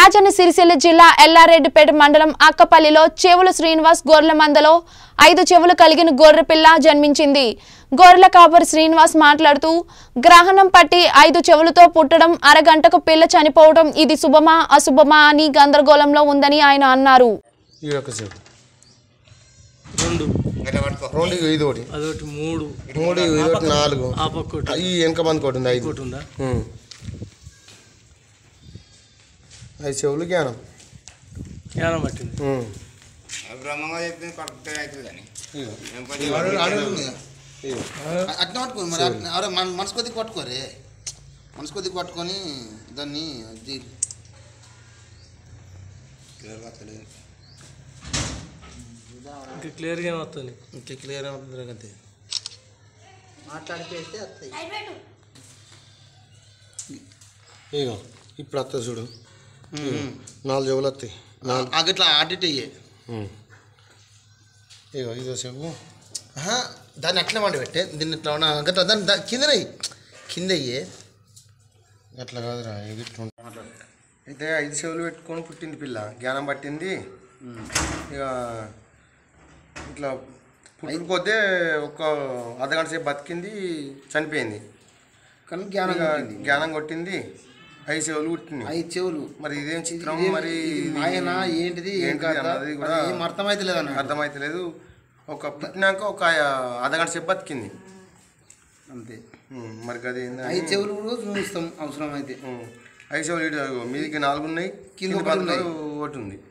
రాజన్న సిరిసిల్ల జిల్లా ఎల్లారెడ్డిపేట మండలం అక్కపల్లిలో చెవులు శ్రీనివాస్ గొర్రెల మందలో ఐదు చెవులు కలిగిన గొర్రె పిల్ల జన్మించింది గొర్రెల కాపరి శ్రీనివాస్ మాట్లాడుతూ గ్రహణం పట్టి ఐదు చెవులతో పుట్టడం అరగంటకు పిల్ల చనిపోవడం ఇది శుభమా అశుభమా అని గందరగోళంలో ఉందని ఆయన అన్నారు ఈ యొక్క సేపు రెండు రెండు ఇగో ఇది ఒకటి అదొకటి మూడు మూడు ఇగో ఇది ఒకటి నాలుగు ఆ పక్క ఒకటి ఈ వెనక మంది ఒకటి ఉంది ఐదు ఇంకోటి ఉందా ఉమ్. ఐదు చెవులు జ్ఞానం జ్ఞానం పట్టింది ఉమ్. బ్రహ్మంగా చెప్పింది కరెక్ట్గా అవుతుందని ఇగో. ఏం పని ఇగో. అట్లా పట్టుకో మరి అట్లా- అరే మన మనసు కొద్దిగా పట్టుకోరే మనసు కొద్దిగా పట్టుకొని దాన్ని అది క్లియర్గా తెలియదు ఇంకా క్లియర్గా వస్తుంది ఇంకా క్లియర్ అవుతుంది అంతే మాట్లాడితే వస్తాయి ఇగో ఇప్పుడు వస్తుంది చూడు ఇగో. నాలుగు చెవులు వస్తాయి నాలుగు అట్లా ఆడిట్ అయ్యే ఉమ్. ఇగో ఇదో చెవు ఆహా, దాన్ని అట్లా వండి పెట్టే దీన్ని ఇట్లా ఉన్న గట్లా దాన్ని దా- కింద కింద అయ్యే అట్లా కాదురా ఇది ఇట్లా ఉంటుంది. అయితే ఐదు చెవులు పెట్టుకొని పుట్టింది పిల్ల జ్ఞానం పట్టింది ఇక ఇట్లా పుట్టుకుపోతే ఒక అర్ధగంట సేపు బతికింది చనిపోయింది కానీ జ్ఞానం ఇక కొట్టింది. జ్ఞానం కొట్టింది ఐదు చెవులు పుట్టింది ఐదు చెవులు మరి ఇదేం చిత్రం ఇదేం- మరి ఇది మాయనా ఏంటిది ఏం ఏంటిది కథ? అన్నది కూడా అది ఏం అర్థమైతలేదు అన్న అర్థమైతలేదు ఒక పుట్టినాక ఒక అర్ధగంట సేపు బతికింది అంతే ఉమ్, మరి అది ఏందని- ఐదు చెవులు కూడా చూపిస్తాం అవసరం అయితే ఉమ్, ఐదు చెవులు ఇటు మీదికి నాలుగు ఉన్నాయి కింద కింద ఒకటి ఉన్నాయి. పక్కన ఒకటి ఉంది